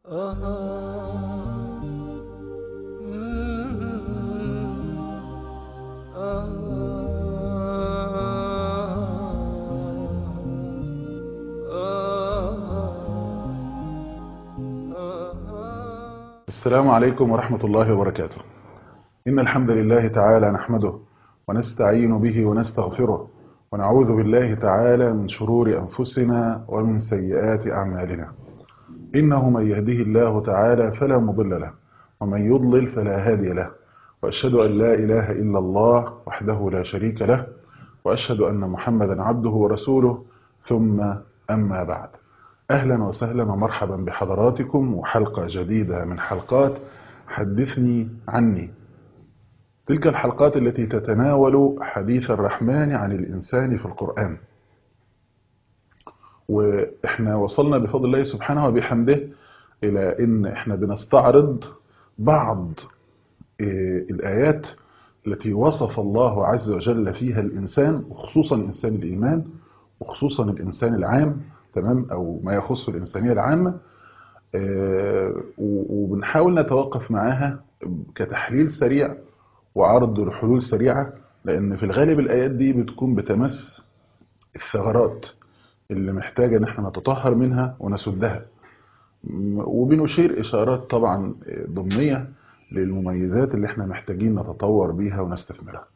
السلام عليكم ورحمة الله وبركاته إن الحمد لله تعالى نحمده ونستعين به ونستغفره ونعوذ بالله تعالى من شرور أنفسنا ومن سيئات أعمالنا إنه من يهده الله تعالى فلا مضل له ومن يضلل فلا هادي له وأشهد أن لا إله إلا الله وحده لا شريك له وأشهد أن محمدا عبده ورسوله ثم أما بعد أهلا وسهلا ومرحبا بحضراتكم وحلقة جديدة من حلقات حدثني عني تلك الحلقات التي تتناول حديث الرحمن عن الإنسان في القرآن وإحنا وصلنا بفضل الله سبحانه وبحمده إلى إن إحنا بنستعرض بعض الآيات التي وصف الله عز وجل فيها الإنسان وخصوصا إنسان الإيمان وخصوصا الإنسان العام تمام أو ما يخص الإنسانية العامة وبنحاول نتوقف معاها كتحليل سريع وعرض لحلول سريعة لأن في الغالب الآيات دي بتكون بتمس الثغرات اللي محتاجة ان احنا نتطهر منها ونسدها وبنشير إشارات طبعا ضمنية للمميزات اللي احنا محتاجين نتطور بيها ونستثمرها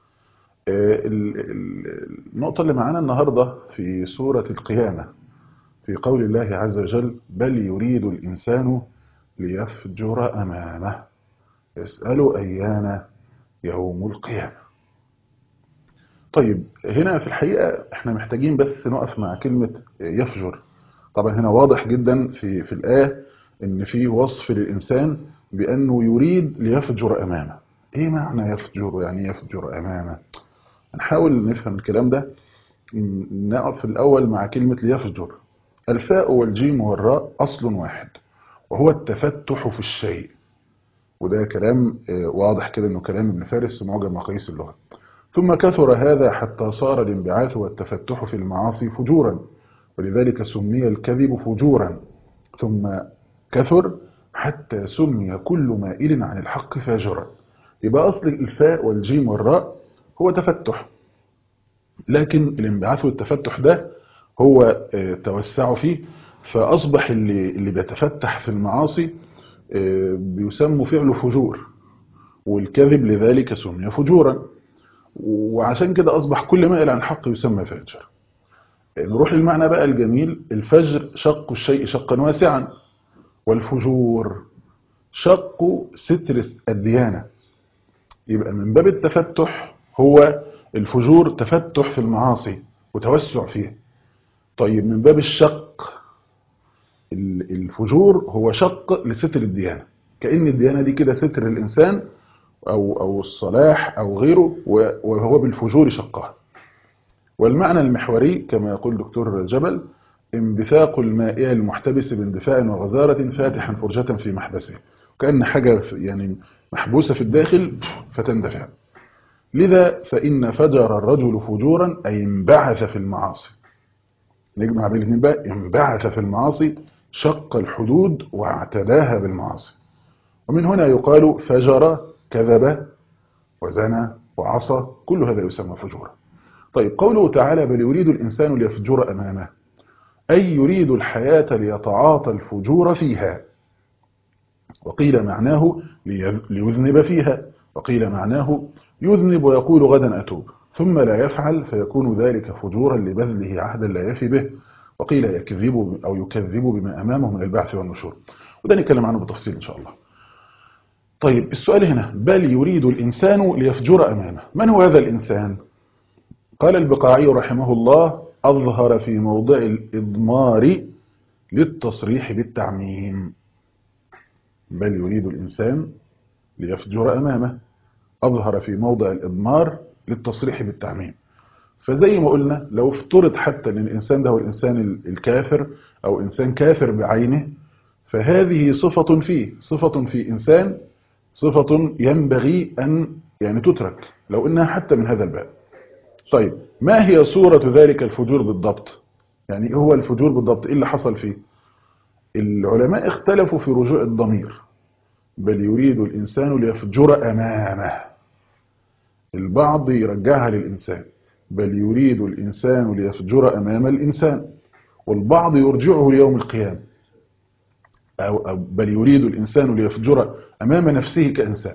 النقطة اللي معانا النهاردة في سورة القيامة في قول الله عز وجل بل يريد الإنسان ليفجر أمامه يسأل أيان يوم القيامة طيب هنا في الحقيقة احنا محتاجين بس نقف مع كلمة يفجر طبعا هنا واضح جدا في, في الآية ان في وصف للإنسان بأنه يريد ليفجر أمامه ايه معنى يفجر يعني يفجر أمامه نحاول نفهم الكلام ده نقف في الأول مع كلمة ليفجر الفاء والجيم والراء أصل واحد وهو التفتح في الشيء وده كلام واضح كده انه كلام ابن فارس في معجم مقاييس اللغة ثم كثر هذا حتى صار الانبعاث والتفتح في المعاصي فجورا ولذلك سمي الكذب فجورا ثم كثر حتى سمي كل مائل عن الحق فاجرا يبقى أصل الفاء والجيم والراء هو تفتح لكن الانبعاث والتفتح ده هو توسع فيه فأصبح اللي, اللي بيتفتح في المعاصي بيسمى فعل فجور والكذب لذلك سمي فجورا وعشان كده أصبح كل مائل عن الحق يسمى فاجر نروح للمعنى بقى الجميل الفجر شق الشيء شقا واسعا والفجور شق ستر الديانة يبقى من باب التفتح هو الفجور تفتح في المعاصي وتوسع فيه طيب من باب الشق الفجور هو شق لستر الديانة كأن الديانة دي كده ستر الإنسان أو, أو الصلاح أو غيره وهو بالفجور شقها والمعنى المحوري كما يقول دكتور جبل انبثاق المائع المحتبس باندفاع وغزارة فاتحا فرجة في محبسه كأن حاجة يعني محبوسة في الداخل فتندفع لذا فإن فجر الرجل فجورا أي انبعث في المعاصي نجمع بين الاثنين بقى انبعث في المعاصي شق الحدود واعتداها بالمعاصي ومن هنا يقال فجر كذب وزنى وعصى كل هذا يسمى فجورا طيب قوله تعالى بل يريد الإنسان ليفجر أمامه أي يريد الحياة ليتعاطى الفجور فيها وقيل معناه ليذنب فيها وقيل معناه يذنب ويقول غدا أتوب ثم لا يفعل فيكون ذلك فجورا لبذله عهدا لا يفي به وقيل يكذب أو يكذب بما أمامه من البعث والنشور وده نتكلم عنه بالتفصيل إن شاء الله طيب السؤال هنا بل يريد الإنسان ليفجر أمامه من هو هذا الإنسان قال البقاعي رحمه الله أظهر في موضع الإضمار للتصريح بالتعميم بل يريد الإنسان ليفجر أمامه أظهر في موضع الإضمار للتصريح بالتعميم فزي ما قلنا لو افترض حتى ان الانسان ده هو الانسان الكافر او انسان كافر بعينه فهذه صفة فيه صفة في انسان صفة ينبغي ان يعني تترك لو انها حتى من هذا الباب طيب ما هي صورة ذلك الفجور بالضبط يعني هو الفجور بالضبط ايه اللي حصل فيه العلماء اختلفوا في رجوع الضمير بل يريد الإنسان ليفجر أمامه البعض يرجعها للإنسان بل يريد الإنسان ليفجر أمام الإنسان والبعض يرجعه ليوم القيامة أو, أو بل يريد الإنسان ليفجر أمام نفسه كإنسان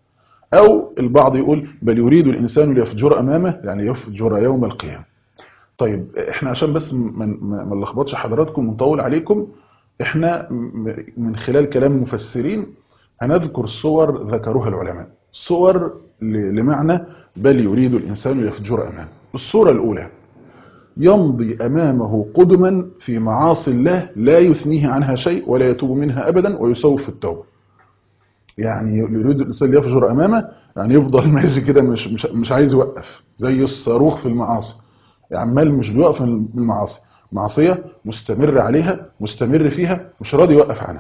أو البعض يقول بل يريد الإنسان ليفجر أمامه يعني يفجر يوم القيامة طيب احنا عشان بس ما نلخبطش حضراتكم ونطول عليكم احنا من خلال كلام المفسرين هنذكر صور ذكروها العلماء صور لمعنى بل يريد الإنسان ليفجر أمامه الصورة الأولى يمضي أمامه قدما في معاصي الله لا يثنيه عنها شيء ولا يتوب منها أبدا ويسوف التوبة يعني يريد الإنسان ليفجر أمامه يعني يفضل ماشي كده مش, مش, مش عايز يوقف زي الصاروخ في المعاصي عمال مش بيوقف من المعاصي معصية مستمر عليها مستمر فيها مش راضي يوقف عنها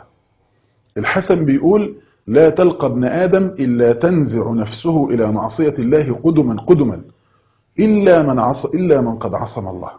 الحسن بيقول لا تلقى ابن آدم إلا تنزع نفسه إلى معصية الله قدما قدما إلا من, عص... إلا من قد عصم الله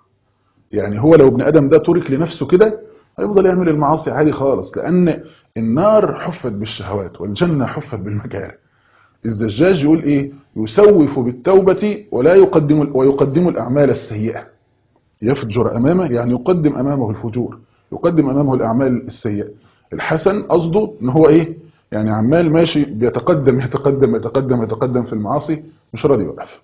يعني هو لو ابن آدم ده ترك لنفسه كده هيفضل يعمل المعاصي عادي خالص لأن النار حفت بالشهوات والجنة حفت بالمكاره الزجاج يقول إيه يسوف بالتوبة ولا يقدم ويقدم الأعمال السيئة يفجر أمامه يعني يقدم أمامه الفجور يقدم أمامه الأعمال السيئة الحسن قصده ان هو ايه يعني عمال ماشي بيتقدم يتقدم يتقدم يتقدم في المعاصي مش راضي يوقف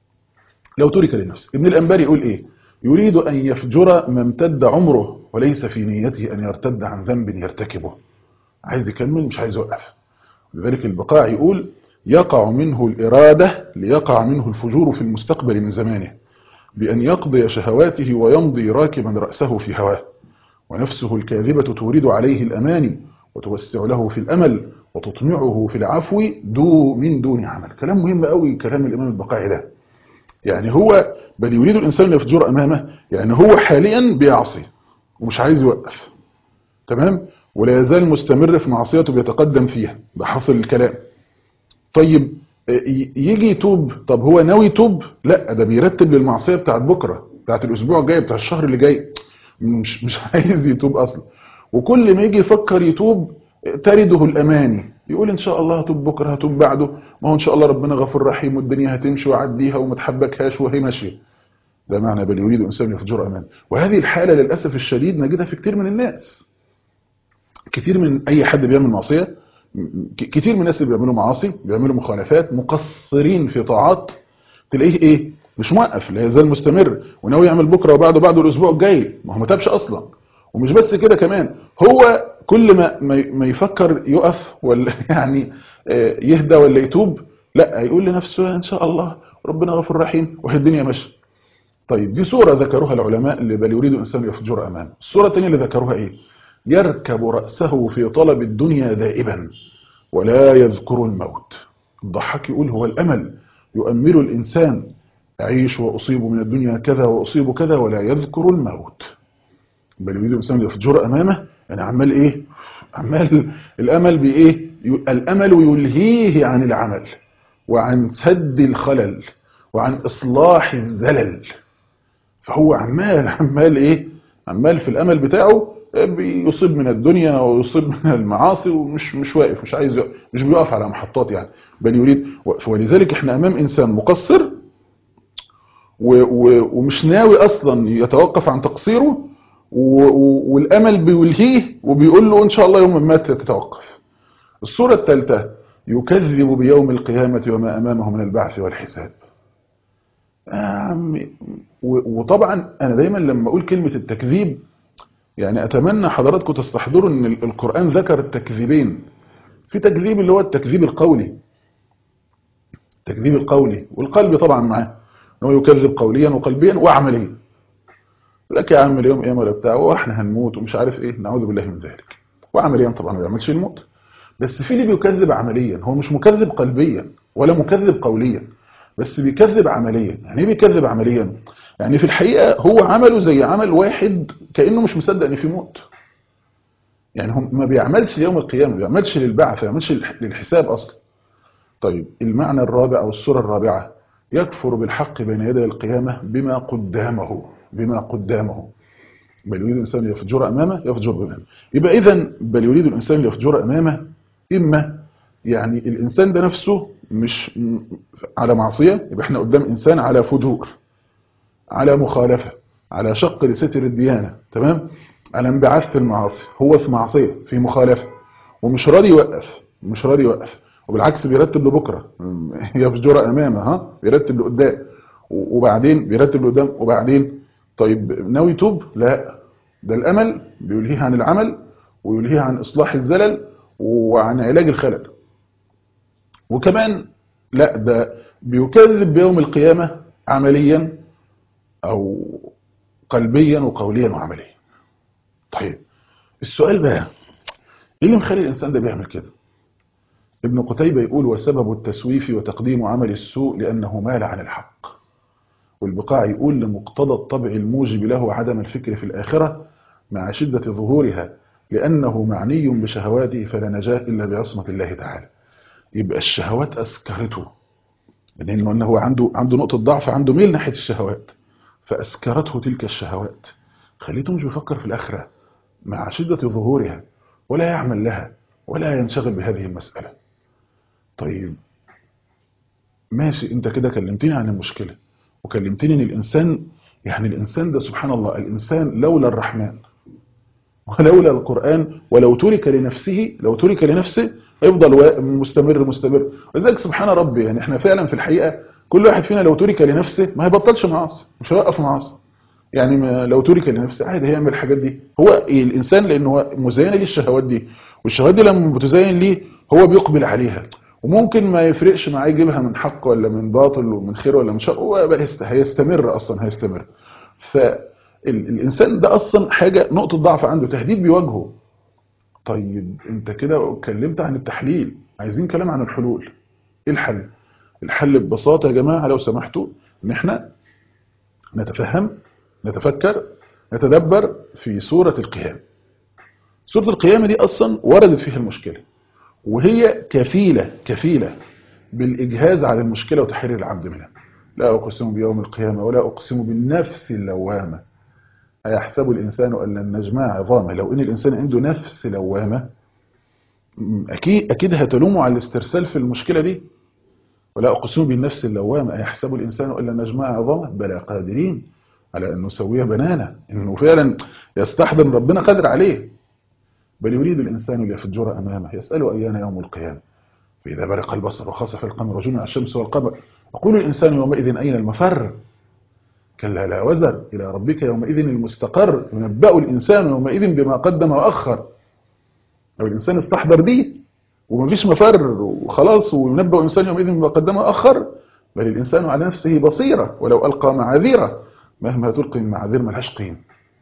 لو ترك لنفسه ابن الأنباري يقول ايه يريد أن يفجر ما امتد عمره وليس في نيته أن يرتد عن ذنب يرتكبه عايز يكمل مش عايز يوقف لذلك البقاع يقول يقع منه الإرادة ليقع منه الفجور في المستقبل من زمانه بأن يقضي شهواته ويمضي راكبا رأسه في هواه ونفسه الكاذبة تورد عليه الأماني وتوسع له في الأمل وتطمعه في العفو دو من دون عمل كلام مهم قوي كلام الإمام البقاعي ده يعني هو بل يريد الإنسان أن يفجر أمامه يعني هو حاليا بيعصي ومش عايز يوقف تمام ولا يزال مستمر في معصيته بيتقدم فيها ده حصل الكلام طيب يجي يتوب طب هو ناوي يتوب لا ده بيرتب للمعصية بتاعت بكرة بتاعت الأسبوع الجاي بتاع الشهر اللي جاي مش مش عايز يتوب اصلا وكل ما يجي يفكر يتوب ترده الاماني يقول ان شاء الله هتوب بكره هتوب بعده ما هو ان شاء الله ربنا غفور رحيم والدنيا هتمشي وعديها وما تحبكهاش وهي ماشيه ده معنى بل يريد انسان يفجر امان وهذه الحاله للاسف الشديد نجدها في كتير من الناس كتير من اي حد بيعمل معصيه كتير من الناس اللي بيعملوا معاصي بيعملوا مخالفات مقصرين في طاعات تلاقيه ايه مش موقف لا يزال مستمر وناوي يعمل بكره وبعده بعده الاسبوع الجاي ما هو ما تابش اصلا ومش بس كده كمان هو كل ما ما يفكر يقف ولا يعني يهدى ولا يتوب لا هيقول لنفسه ان شاء الله ربنا غفور رحيم وهي الدنيا ماشيه طيب دي صوره ذكروها العلماء اللي بل يريد الانسان يفجر امامه الصوره الثانيه اللي ذكروها ايه يركب راسه في طلب الدنيا دائبا ولا يذكر الموت الضحاك يقول هو الامل يؤمل الانسان أعيش وأصيب من الدنيا كذا وأصيب كذا ولا يذكر الموت بل يريد الإنسان يفجر أمامه يعني عمال إيه عمال الأمل بإيه الأمل يلهيه عن العمل وعن سد الخلل وعن إصلاح الزلل فهو عمال عمال إيه عمال في الأمل بتاعه بيصيب من الدنيا ويصيب من المعاصي ومش مش واقف مش عايز يقف مش بيقف على محطات يعني بل يريد ولذلك احنا امام انسان مقصر ومش ناوي اصلا يتوقف عن تقصيره والامل بيلهيه وبيقول له ان شاء الله يوم ما تتوقف الصورة الثالثة يكذب بيوم القيامة وما امامه من البعث والحساب وطبعا انا دايما لما اقول كلمة التكذيب يعني اتمنى حضراتكم تستحضروا ان القرآن ذكر التكذيبين في تكذيب اللي هو التكذيب القولي التكذيب القولي والقلب طبعا معاه انه يكذب قوليا وقلبيا وعمليا لك يا عم اليوم ايه ولا بتاع واحنا هنموت ومش عارف ايه نعوذ بالله من ذلك وعمليا طبعا ما بيعملش الموت بس في اللي بيكذب عمليا هو مش مكذب قلبيا ولا مكذب قوليا بس بيكذب عمليا يعني ايه بيكذب عمليا يعني في الحقيقة هو عمله زي عمل واحد كأنه مش مصدق ان في موت يعني هو ما بيعملش ليوم القيامة ما بيعملش للبعث ما بيعملش للحساب اصلا طيب المعنى الرابع او الصورة الرابعة يكفر بالحق بين يدي القيامة بما قدامه بما قدامه بل يريد الإنسان ليفجر أمامه يفجر أمامه يبقى إذا بل يريد الإنسان ليفجر أمامه إما يعني الإنسان ده نفسه مش على معصية يبقى احنا قدام إنسان على فجور على مخالفة على شق لستر الديانة تمام على انبعاث في المعاصي هو في معصية في مخالفة ومش راضي يوقف مش راضي يوقف وبالعكس بيرتب لبكرة يفجر أمامه ها بيرتب لقدام وبعدين بيرتب لقدام وبعدين طيب ناوي يتوب لا ده الأمل بيلهيه عن العمل ويلهيه عن إصلاح الزلل وعن علاج الخلل وكمان لا ده بيكذب بيوم القيامة عمليا أو قلبيا وقوليا وعمليا طيب السؤال بقى ايه اللي مخلي الإنسان ده بيعمل كده ابن قتيبة يقول وسبب التسويف وتقديم عمل السوء لأنه مال عن الحق والبقاع يقول لمقتضى الطبع الموجب له عدم الفكر في الآخرة مع شدة ظهورها لأنه معني بشهواته فلا نجاة إلا بعصمة الله تعالى يبقى الشهوات أسكرته لأنه أنه عنده عنده نقطة ضعف عنده ميل ناحية الشهوات فأسكرته تلك الشهوات خليته مش بيفكر في الآخرة مع شدة ظهورها ولا يعمل لها ولا ينشغل بهذه المسألة طيب ماشي انت كده كلمتني عن المشكلة وكلمتني ان الانسان يعني الانسان ده سبحان الله الانسان لولا الرحمن ولولا القرآن ولو ترك لنفسه لو ترك لنفسه يفضل مستمر مستمر ولذلك سبحان ربي يعني احنا فعلا في الحقيقة كل واحد فينا لو ترك لنفسه ما هيبطلش معاصي مش هيوقف معاصي يعني لو ترك لنفسه عادي هيعمل الحاجات دي هو الانسان لانه هو مزين للشهوات دي والشهوات دي لما بتزين ليه هو بيقبل عليها وممكن ما يفرقش معاه يجيبها من حق ولا من باطل ومن خير ولا من شر هو هيستمر اصلا هيستمر فالانسان ده اصلا حاجه نقطه ضعف عنده تهديد بيواجهه طيب انت كده اتكلمت عن التحليل عايزين كلام عن الحلول ايه الحل الحل ببساطه يا جماعه لو سمحتوا ان احنا نتفهم نتفكر نتدبر في سوره القيامه سوره القيامه دي اصلا وردت فيها المشكله وهي كفيلة كفيلة بالإجهاز على المشكلة وتحرير العبد منها لا أقسم بيوم القيامة ولا أقسم بالنفس اللوامة أيحسب الإنسان أن لن نجمع عظامه لو إن الإنسان عنده نفس لوامة أكيد, أكيد هتلومه على الاسترسال في المشكلة دي ولا أقسم بالنفس اللوامة أيحسب الإنسان أن لن نجمع عظامه بلا قادرين على أن نسويه بنانا إنه فعلا يستحضر ربنا قادر عليه بل يريد الإنسان ليفجر أمامه يسأل أيان يوم القيامة فإذا برق البصر وخسف القمر وجمع الشمس والقمر يقول الإنسان يومئذ أين المفر كلا لا وزر إلى ربك يومئذ المستقر ينبأ الإنسان يومئذ بما قدم وأخر لو الإنسان استحضر دي ومفيش مفر وخلاص وينبأ الإنسان يومئذ بما قدم وأخر بل الإنسان على نفسه بصيرة ولو ألقى معاذيره مهما تلقي من معاذير ملهاش قيمه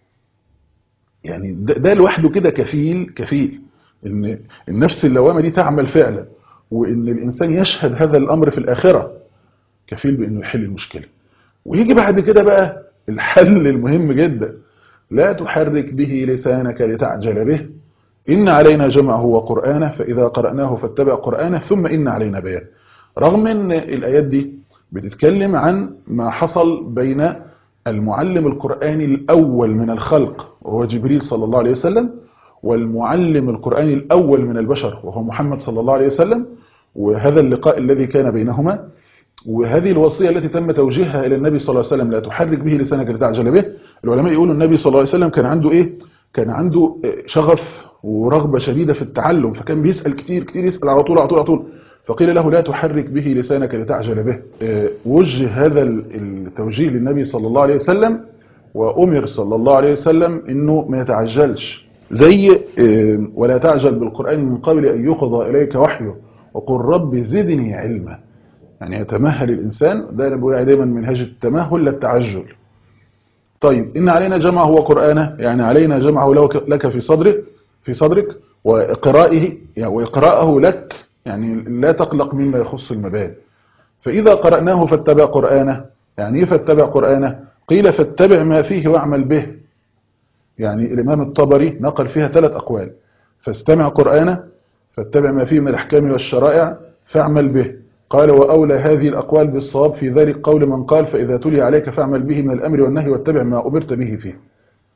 يعني ده, ده لوحده كده كفيل كفيل ان النفس اللوامه دي تعمل فعلا وان الانسان يشهد هذا الامر في الاخره كفيل بانه يحل المشكله ويجي بعد كده بقى الحل المهم جدا لا تحرك به لسانك لتعجل به إن علينا جمعه وقرآنه فإذا قرأناه فاتبع قرآنه ثم إن علينا بيان رغم أن الآيات دي بتتكلم عن ما حصل بين المعلم القرآني الأول من الخلق وهو جبريل صلى الله عليه وسلم والمعلم القرآني الأول من البشر وهو محمد صلى الله عليه وسلم وهذا اللقاء الذي كان بينهما وهذه الوصية التي تم توجيهها إلى النبي صلى الله عليه وسلم لا تحرك به لسانك لتعجل به العلماء يقولوا النبي صلى الله عليه وسلم كان عنده إيه كان عنده شغف ورغبة شديدة في التعلم فكان بيسأل كتير كتير يسأل على طول على طول على طول فقيل له لا تحرك به لسانك لتعجل به وجه هذا التوجيه للنبي صلى الله عليه وسلم وأمر صلى الله عليه وسلم أنه ما يتعجلش زي ولا تعجل بالقرآن من قبل أن يقضى إليك وحيه وقل رب زدني علما يعني يتمهل الإنسان ده أنا بقول دايما منهج التمهل للتعجل طيب إن علينا جمعه وقرآنه يعني علينا جمعه لك في صدرك في صدرك وإقرائه يعني وإقراءه لك يعني لا تقلق مما يخص المبادئ فإذا قرأناه فاتبع قرآنه يعني إيه فاتبع قرآنه قيل فاتبع ما فيه واعمل به يعني الإمام الطبري نقل فيها ثلاث أقوال فاستمع قرآنه فاتبع ما فيه من الأحكام والشرائع فاعمل به قال وأولى هذه الأقوال بالصواب في ذلك قول من قال فإذا تلي عليك فاعمل به من الأمر والنهي واتبع ما أمرت به فيه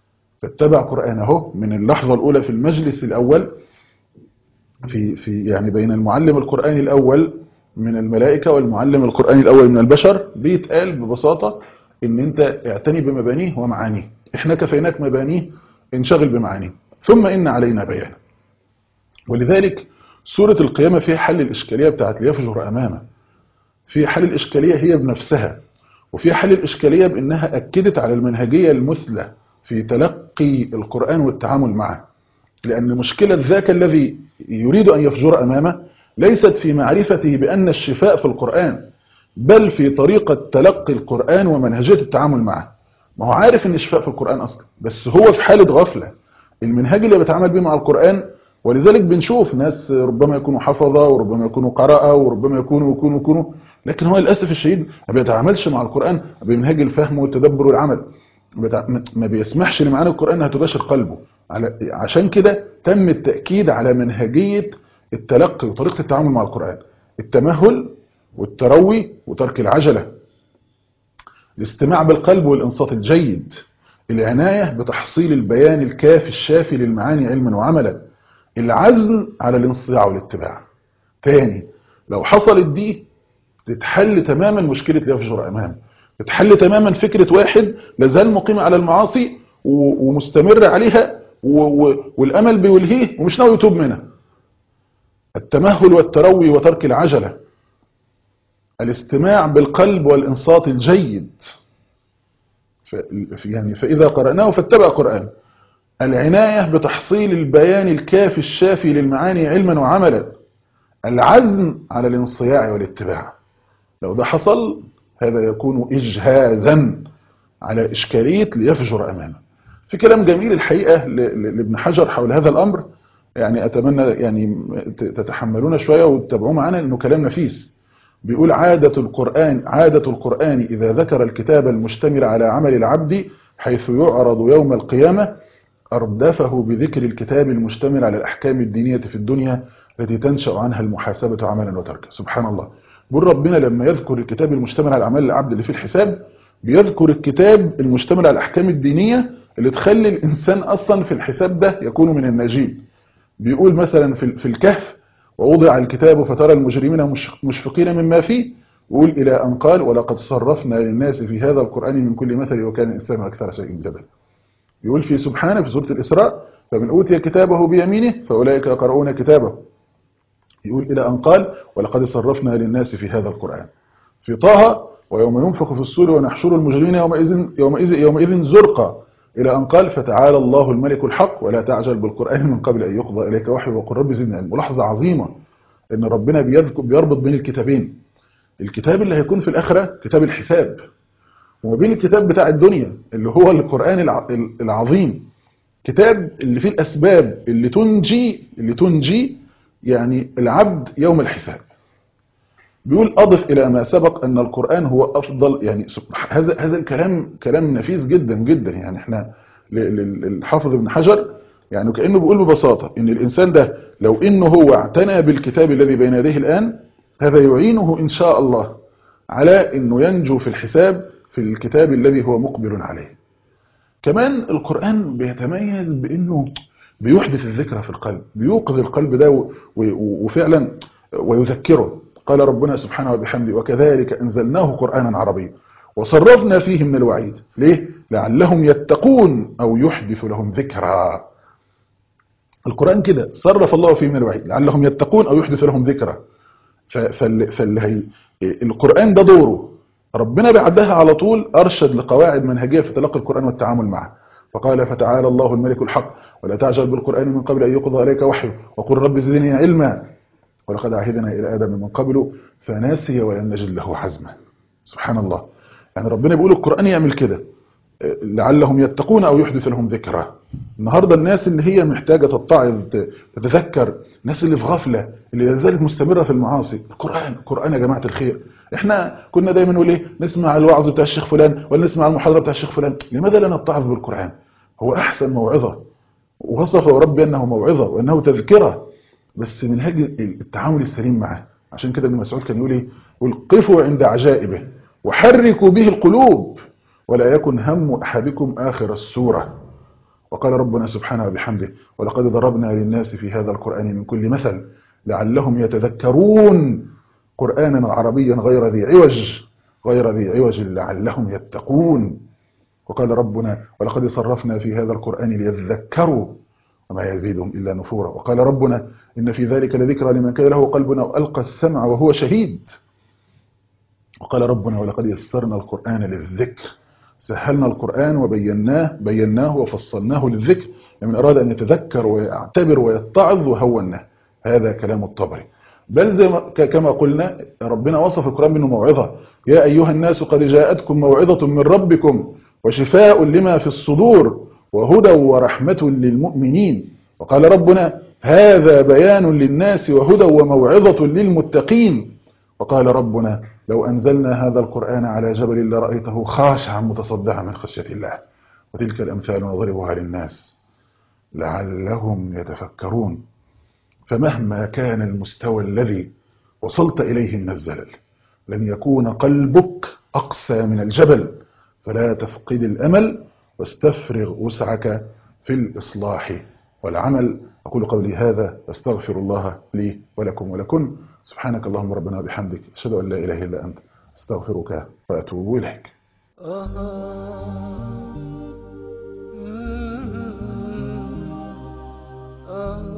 فاتبع قرآنه من اللحظة الأولى في المجلس الأول في في يعني بين المعلم القرآني الأول من الملائكة والمعلم القرآني الأول من البشر بيتقال ببساطة إن أنت اعتني بمبانيه ومعانيه إحنا كفيناك مبانيه انشغل بمعانيه ثم إن علينا بيانه ولذلك سورة القيامة فيها حل الإشكالية بتاعت ليفجر أمامه في حل الإشكالية هي بنفسها وفي حل الإشكالية بأنها أكدت على المنهجية المثلى في تلقي القرآن والتعامل معه لأن مشكلة ذاك الذي يريد أن يفجر أمامه ليست في معرفته بأن الشفاء في القرآن بل في طريقة تلقي القرآن ومنهجية التعامل معه ما هو عارف أن الشفاء في القرآن أصلا بس هو في حالة غفلة المنهج اللي بيتعامل به مع القرآن ولذلك بنشوف ناس ربما يكونوا حفظة وربما يكونوا قراءة وربما يكونوا يكونوا يكونوا لكن هو للأسف الشديد ما بيتعاملش مع القرآن بمنهج الفهم والتدبر والعمل ما بيسمحش لمعاني القرآن انها تباشر قلبه عشان كده تم التأكيد على منهجية التلقي وطريقة التعامل مع القرآن التمهل والتروي وترك العجلة الاستماع بالقلب والإنصات الجيد العناية بتحصيل البيان الكافي الشافي للمعاني علما وعملا العزم على الانصياع والاتباع تاني لو حصلت دي تتحل تماما مشكلة يفجر أمام تتحل تماما فكرة واحد لازال مقيم على المعاصي ومستمر عليها والأمل بيلهيه ومش ناوي يتوب منها التمهل والتروي وترك العجلة الاستماع بالقلب والإنصات الجيد يعني فإذا قرأناه فاتبع قرآن العناية بتحصيل البيان الكافي الشافي للمعاني علما وعملا العزم على الانصياع والاتباع لو ده حصل هذا يكون إجهازا على إشكالية ليفجر أمامه في كلام جميل الحقيقة لابن حجر حول هذا الأمر يعني أتمنى يعني تتحملون شوية وتتابعوه معنا إنه كلام نفيس بيقول عادة القرآن عادة القرآن إذا ذكر الكتاب المشتمل على عمل العبد حيث يعرض يوم القيامة أردفه بذكر الكتاب المشتمل على الأحكام الدينية في الدنيا التي تنشأ عنها المحاسبة عملا وتركا سبحان الله بيقول ربنا لما يذكر الكتاب المشتمل على أعمال العبد اللي في الحساب بيذكر الكتاب المشتمل على الأحكام الدينية اللي تخلي الإنسان أصلا في الحساب ده يكون من الناجين بيقول مثلا في الكهف ووضع الكتاب فترى المجرمين مشفقين مما فيه ويقول إلى أن قال ولقد صرفنا للناس في هذا القرآن من كل مثل وكان الإنسان أكثر شيء جدلا يقول في سبحانه في سورة الإسراء فمن أوتي كتابه بيمينه فأولئك يقرؤون كتابه يقول إلى أن قال ولقد صرفنا للناس في هذا القرآن في طه ويوم ينفخ في الصور ونحشر المجرمين يومئذ, يومئذ, يومئذ زرقا إلى أن قال فتعالى الله الملك الحق ولا تعجل بالقرآن من قبل أن يقضى إليك وحي وقل رب زدني علم ملاحظة عظيمة إن ربنا بيذكر بيربط بين الكتابين الكتاب اللي هيكون في الآخرة كتاب الحساب وما بين الكتاب بتاع الدنيا اللي هو القرآن العظيم كتاب اللي فيه الأسباب اللي تنجي اللي تنجي يعني العبد يوم الحساب بيقول أضف إلى ما سبق أن القرآن هو أفضل يعني هذا هذا الكلام كلام نفيس جدا جدا يعني احنا الحافظ ابن حجر يعني كأنه بيقول ببساطة إن الإنسان ده لو إنه هو اعتنى بالكتاب الذي بين يديه الآن هذا يعينه إن شاء الله على إنه ينجو في الحساب في الكتاب الذي هو مقبل عليه كمان القرآن بيتميز بأنه بيحدث الذكرى في القلب بيوقظ القلب ده وفعلا ويذكره قال ربنا سبحانه وبحمده وكذلك أنزلناه قرآنا عربيا وصرفنا فيه من الوعيد ليه؟ لعلهم يتقون أو يحدث لهم ذكرى القرآن كده صرف الله فيه من الوعيد لعلهم يتقون أو يحدث لهم ذكرى فاللي هي القرآن ده دوره ربنا بعدها على طول أرشد لقواعد منهجية في تلقي القرآن والتعامل معه فقال فتعالى الله الملك الحق ولا تعجل بالقرآن من قبل أن يقضى عليك وحيه وقل رب زدني علما ولقد عهدنا إلى آدم من قبل فناسي ولم نجد له عزما سبحان الله يعني ربنا بيقول القرآن يعمل كده لعلهم يتقون أو يحدث لهم ذكرى النهاردة الناس اللي هي محتاجة تتعظ تتذكر الناس اللي في غفلة اللي لازالت مستمرة في المعاصي القرآن القرآن يا جماعة الخير احنا كنا دايما نقول ايه نسمع الوعظ بتاع الشيخ فلان ولا نسمع المحاضرة بتاع الشيخ فلان لماذا لا نتعظ بالقرآن هو أحسن موعظة ووصف ربي أنه موعظة وأنه تذكرة بس منهج التعامل السليم معه عشان كده ابن مسعود كان يقول ايه والقفوا عند عجائبه وحركوا به القلوب ولا يكن هم أحدكم آخر السورة وقال ربنا سبحانه وبحمده ولقد ضربنا للناس في هذا القرآن من كل مثل لعلهم يتذكرون قرآنا عربيا غير ذي عوج غير ذي عوج لعلهم يتقون وقال ربنا ولقد صرفنا في هذا القرآن ليذكروا وما يزيدهم إلا نفورا وقال ربنا إن في ذلك لذكرى لمن كان له قلبنا وألقى السمع وهو شهيد وقال ربنا ولقد يسرنا القرآن للذكر سهلنا القرآن وبيناه بيناه وفصلناه للذكر لمن أراد أن يتذكر ويعتبر ويتعظ وهوناه هذا كلام الطبري بل زي ما كما قلنا ربنا وصف القرآن منه موعظة يا أيها الناس قد جاءتكم موعظة من ربكم وشفاء لما في الصدور وهدى ورحمة للمؤمنين وقال ربنا هذا بيان للناس وهدى وموعظة للمتقين وقال ربنا لو أنزلنا هذا القرآن على جبل لرأيته خاشعا متصدعا من خشية الله وتلك الأمثال نضربها للناس لعلهم يتفكرون فمهما كان المستوى الذي وصلت إليه من الزلل لن يكون قلبك أقسى من الجبل فلا تفقد الأمل واستفرغ وسعك في الإصلاح والعمل أقول قولي هذا أستغفر الله لي ولكم ولكم سبحانك اللهم ربنا بحمدك أشهد أن لا إله إلا أنت أستغفرك وأتوب إليك آه